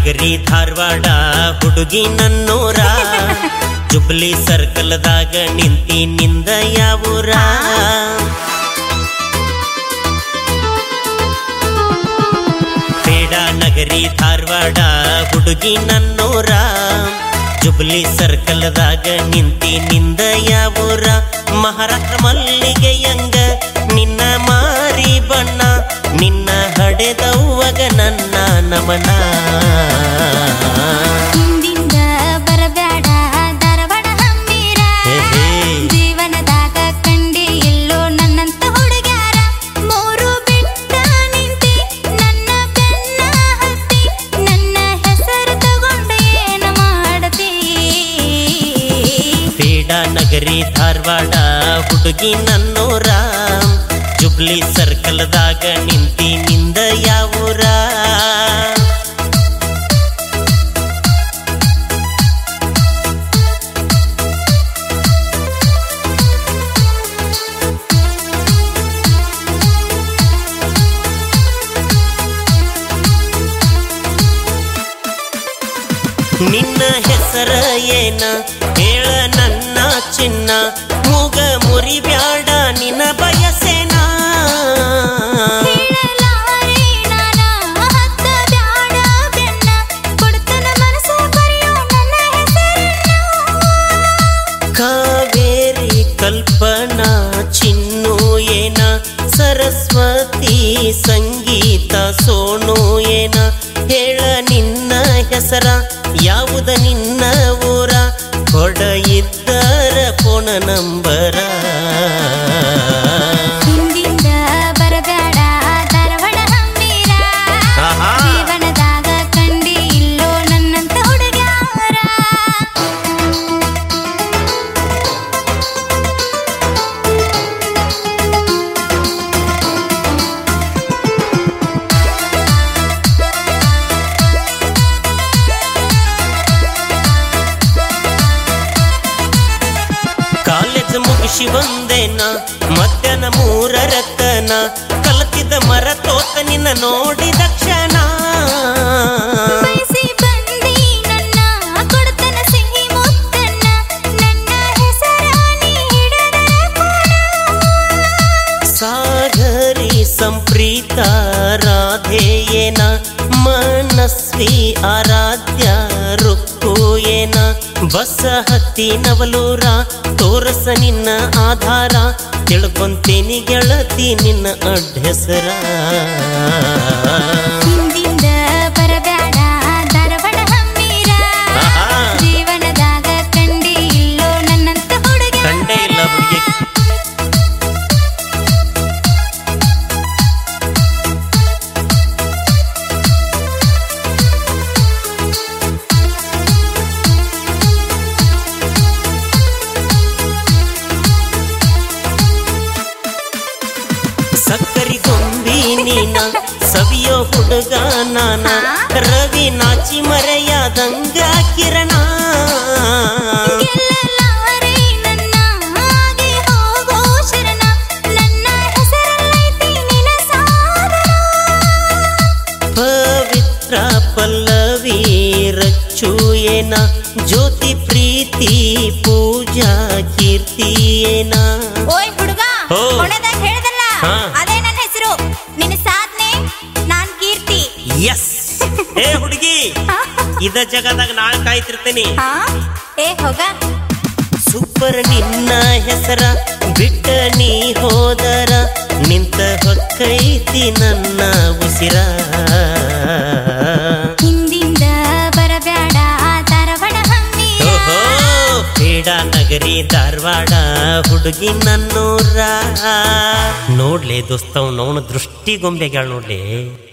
ನಗರಿ ಧಾರವಾಡ ಹುಡುಗಿ ನನ್ನೂರ ಜುಬ್ಲಿ ಸರ್ಕಲ್ದಾಗ ನಿಂತಿ ನಿಂದ ಯಾವೂರ ಬೇಡ ನಗರಿ ಧಾರವಾಡ ಹುಡುಗಿ ನನ್ನೂರ ಜುಬ್ಲಿ ಸರ್ಕಲ್ದಾಗ ನಿಂತಿ ನಿಂದ ಯಾವೂರ ಮಹಾರಾಷ್ಟ್ರ ಮಲ್ಲಿಗೆಯಂಗ ನಿನ್ನ ಮಾರಿ ಬಣ್ಣ ನಿನ್ನ ಹಡೆದವ್ವಗ ನನ್ನ ನಮನ ಹಿಂದಿಂದ ಬರಬ್ಯಾಡ ಧಾರವಾಡ ಹಮ್ಮೀರ ಹೇ ಹೇ. ಜೀವನದಾಗ ಕಂಡಿ ಇಲ್ಲೋ ನನ್ನಂತ ಹುಡುಗ್ಯಾರ ಮೂರು ಬಿಟ್ಟ ನಿಂತಿ ನನ್ನ ಬೆನ್ನ ಹತ್ತಿ ನನ್ನ ಹೆಸರು ತಗೊಂಡು ಏನ ಮಾಡತಿ ಬೇಡ ನಗರಿ ಧಾರವಾಡ ಹುಡುಗಿ ನನ್ನೂರ ಜುಬ್ಲಿ ಸರ್ಕಲ್ದಾಗ ನಿಂತಿ ನಿಂದ ಯಾವೂರ ನಿನ್ನ ಹೆಸರ ಏನ ಹೇಳ ನನ್ನ ಚಿನ್ನ ಮೂಗ ಮುರಿಬ್ಯಾಡ ನಿನ್ನ ಬಯಸೇನ ಹೇಳಲಾರೆ ನಾನ ಹತ್ತ ಬ್ಯಾಡ ಬೆನ್ನ ಕೊಡ್ತನ ಮನಸ ಬರೆಯೋ ನನ್ನ ಹೆಸರನ್ನ ಕಾವೇರಿ ಕಲ್ಪನಾ ಚಿನ್ನು ಏನ ಸರಸ್ವತಿ ಸಂಗೀತ ಸೋನು ಏನ ಹೇಳ ನಿನ್ನ ಹೆಸರ ಯಾವುದ ನಿನ್ನ ಊರ ಕೊಡ ಇದ್ದರ ಪೋಣ ನಂಬರ ಹಿಂದಿಂದ ಬರಬ್ಯಾಡ ಧಾರವಾಡ ಹಮ್ಮೀರ ಆಹಾ. ಜೀವನದಾಗ ಕಂಡಿ ಇಲ್ಲೋ ನನ್ನಂತ ಹುಡುಗ್ಯಾರ ಕಾಲೇಜ್ ಮುಗಿಸಿ ಬಂದೇನ ಮಧ್ಯಾಹ್ನ ಮೂರರತನ ಕಲತಿದ್ದ ಮರ ತೋತ ನಿನ್ನ ನೋಡಿದ ಕ್ಷಣ ಬಯಸಿ ಬಂದಿ ನನ್ನ ಕೊಡ್ತನ ಸಿಹಿ ಮುತ್ತನ್ನ ನನ್ನ ಹೆಸರ ನೀ ಹಿಡದ ಸಾಗರಿ ಸಂಪ್ರೀತ ರಾಧೇಯೇನ ಮನಸ್ವಿ ಆರಾಧ್ಯ ರುಕ್ಕು ಏನ ಬಸ ಹತ್ತಿ ನವಲೂರ ತೋರಸ ನಿನ್ನ ಆಧಾರ ತಿಳ್ಕೊಂತೇನಿ ಗೆಳತಿ ನಿನ್ನ ಅಡ್ಡೆಸರ ಹಿಂದಿಂದ ಬರಬ್ಯಾಡ ಧಾರವಾಡ ಹಮ್ಮೀರ ಆಹಾ. ಜೀವನದಾಗ ಕಂಡಿ ಇಲ್ಲೋ ನನ್ನಂತ ಹುಡುಗ ಕಂಡೇ ಇಲ್ಲ ಹುಡುಗಿ ಸಕ್ಕರಿ ಗೊಂಬಿ ನೀನ ಸವಿಯೋ ಹುಡುಗ ನಾನ ರವಿ ನಾಚಿ ಮರೆಯಾದಂಗ ಕಿರಣ ಗೆಲ್ಲಲಾರೆ ನನ್ನ ಹಾಗೆ ಹೋಗೋ ಶರಣ ನನ್ನ ಹೆಸರಲ್ಲೈತಿ ನಿನ ಸಾಧನ ಪವಿತ್ರ ಪಲ್ಲವಿ ರಚ್ಚು ಏನ ಜ್ಯೋತಿ ಪ್ರೀತಿ ಪೂಜಾ ಕೀರ್ತಿ ಏನ ಓಯ್ ಹುಡುಗ ಓ. ಕೊನೆದಾಗ ಹೇಳ್ದಲ್ಲ ಹಾ. ಅದೇ ನನ್ನ ಹೆಸರು ನಿನ್ನ ಸಾಧನೆ ನಾನ್ ಕೀರ್ತಿ ಎಸ್ ಏ ಹುಡುಗಿ ಇದ ಜಗದಾಗ ನಾಳೆ ಕಾಯ್ತಿರ್ತೇನೆ ಹಾ ಏ ಹೋಗ ಸೂಪರ್ ನಿನ್ನ ಹೆಸರ ಬಿಟ್ಟ ನೀ ಹೋದರ ನಿಂತ ಹೊಕ್ಕೈತಿ ನನ್ನ ಉಸಿರ ಹಿಂದಿಂದ ಬರಬ್ಯಾಡ ಧಾರವಾಡ ಹಮ್ಮೀರ ಓಹೋ ಬೇಡ ನಗರಿ ಧಾರವಾಡ ಹುಡುಗಿ ನನ್ನೂರ ನೋಡ್ಲೆ ದೋಸ್ತವ್ ನೋಣ ದೃಷ್ಟಿ ಗೊಂಬೆಗಳು ನೋಡ್ಲಿ